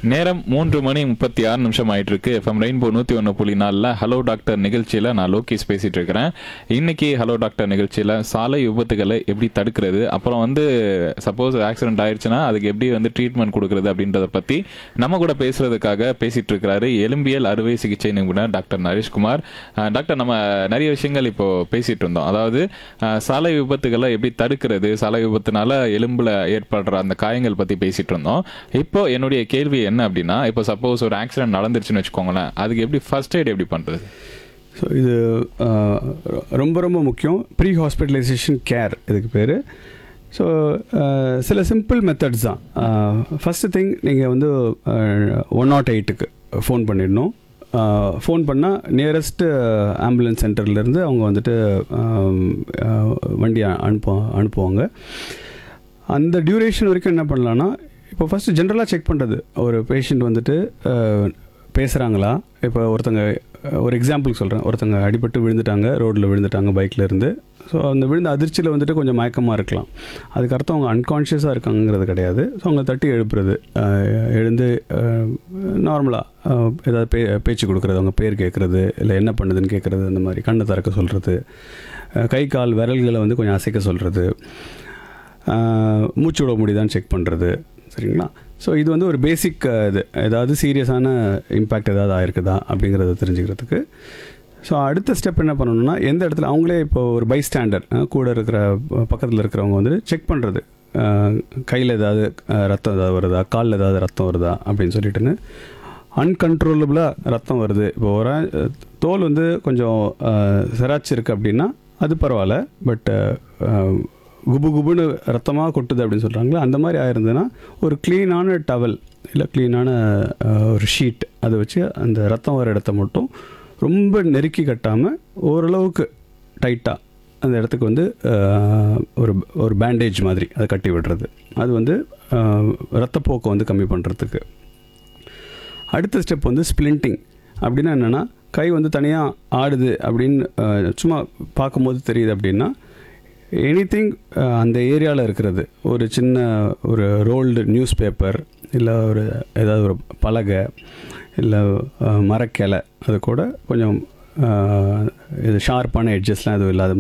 நேரம் மூன்று மணி முப்பத்தி ஆறு நிமிஷம் ஆயிட்டு இருக்கு எஃப்எம் ரெயின்போ நூத்தி ஒன்று புள்ளி நாலில் ஹலோ டாக்டர் நிகழ்ச்சியில நான் லோகேஷ் பேசிட்டு இருக்கிறேன் இன்னைக்கு ஹலோ டாக்டர் நிகழ்ச்சியில சாலை விபத்துகளை எப்படி தடுக்கிறது அப்புறம் வந்து சப்போஸ் ஆக்சிடென்ட் ஆயிடுச்சுன்னா அதுக்கு எப்படி வந்து ட்ரீட்மெண்ட் கொடுக்கறது அப்படின்றத பத்தி நம்ம கூட பேசுறதுக்காக பேசிட்டு இருக்கிறாரு எலும்பியல் அறுவை சிகிச்சை நிபுணர் டாக்டர் நரேஷ்குமார் அஹ், டாக்டர் நம்ம நிறைய விஷயங்கள் இப்போ பேசிட்டு இருந்தோம் அதாவது அஹ், சாலை விபத்துகளை எப்படி தடுக்கிறது சாலை விபத்துனால எலும்புல ஏற்படுற அந்த காயங்கள் பத்தி பேசிட்டு இருந்தோம் இப்போ என்னுடைய கேள்வி என்ன அப்படின்னா இப்போ சப்போஸ் ஒரு ஆக்சிடென்ட் நடந்துருச்சுன்னு வச்சுக்கோங்களேன் அதுக்கு எப்படி ஃபர்ஸ்ட் எய்ட் எப்படி பண்றது ஸோ இது ஆஹ், ரொம்ப ரொம்ப முக்கியம் ப்ரீ ஹாஸ்பிட்டலைசேஷன் கேர் இதுக்கு பேர் ஸோ சில சிம்பிள் மெத்தட்ஸ் தான் ஃபஸ்ட்டு திங் நீங்கள் வந்து ஒன் நாட் எயிட்டுக்கு ஃபோன் பண்ணிடணும் ஃபோன் பண்ணால் நியரஸ்ட்டு ஆம்புலன்ஸ் சென்டர்லேருந்து அவங்க வந்துட்டு ஆம், ஆஹ், வண்டி அனுப்பு அனுப்புவாங்க அந்த டியூரேஷன் வரைக்கும் என்ன பண்ணலான்னா இப்போ ஃபஸ்ட்டு ஜென்ரலாக செக் பண்ணுறது ஒரு பேஷண்ட் வந்துட்டு பேசுகிறாங்களா இப்போ ஒருத்தங்க அஹ், ஒரு எக்ஸாம்பிள் சொல்கிறேன் ஒருத்தங்க அடிபட்டு விழுந்துட்டாங்க ரோட்டில் விழுந்துட்டாங்க பைக்கில் இருந்து ஸோ அந்த விழுந்த அதிர்ச்சியில் வந்துட்டு கொஞ்சம் மயக்கமாக இருக்கலாம் அதுக்கு அர்த்தம் அவங்க அன்கான்ஷியஸாக இருக்காங்கிறது கிடையாது ஸோ அவங்க தட்டி எழுப்புறது அஹ், எழுந்து நார்மலாக ஏதாவது பே பேச்சு கொடுக்குறது அவங்க பேர் கேட்குறது இல்லை என்ன பண்ணுதுன்னு கேட்குறது அந்த மாதிரி கண்ணை திறக்க சொல்கிறது கை கால் விரல்களை வந்து கொஞ்சம் அசைக்க சொல்கிறது ஆஹ் மூச்சு விட முடியுதான்னு செக் பண்ணுறது சரிங்களா ஸோ இது வந்து ஒரு பேசிக் இது ஏதாவது சீரியஸான இம்பேக்ட் ஏதாவது ஆயிருக்குதா அப்படிங்கிறத தெரிஞ்சுக்கிறதுக்கு ஸோ அடுத்த ஸ்டெப் என்ன பண்ணணும்னா எந்த இடத்துல அவங்களே இப்போ ஒரு பை ஸ்டாண்டர்ட் கூட இருக்கிற பக்கத்தில் இருக்கிறவங்க வந்து செக் பண்ணுறது கையில் ஏதாவது அஹ், ரத்தம் ஏதாவது வருதா காலில் ஏதாவது ரத்தம் வருதா அப்படின்னு சொல்லிட்டுன்னு அன்கண்ட்ரோலபிளாக ரத்தம் வருது இப்போ ஒரு அஹ், தோல் வந்து கொஞ்சம் சிராச்சிருக்கு அப்படின்னா அது பரவாயில்ல பட் குபு குபுன்னு ரத்தமாக கொட்டுது அப்படின்னு சொல்கிறாங்களே அந்த மாதிரி ஆயிருந்ததுன்னா ஒரு க்ளீனான டவல் இல்லை க்ளீனான ஒரு ஷீட் அதை வச்சு அந்த ரத்தம் வர இடத்த மட்டும் ரொம்ப நெருக்கி கட்டாமல் ஓரளவுக்கு டைட்டாக அந்த இடத்துக்கு வந்து அஹ், ஒரு ஒரு பேண்டேஜ் மாதிரி அதை கட்டி விடுறது அது வந்து அஹ், ரத்தப்போக்கை வந்து கம்மி பண்ணுறதுக்கு அடுத்த ஸ்டெப் வந்து ஸ்ப்ளிண்டிங் அப்படின்னா என்னென்னா கை வந்து தனியாக ஆடுது அப்படின்னு அஹ், சும்மா பார்க்கும்போது தெரியுது அப்படின்னா எனி திங் அந்த ஏரியாவில் இருக்கிறது ஒரு சின்ன ஒரு ரோல்டு நியூஸ் பேப்பர் இல்லை ஒரு ஏதாவது ஒரு பலகை இல்லை மரக்கிளை அது கூட கொஞ்சம் அஹ், இது ஷார்ப்பான எட்ஜஸ்லாம் எதுவும் இல்லாத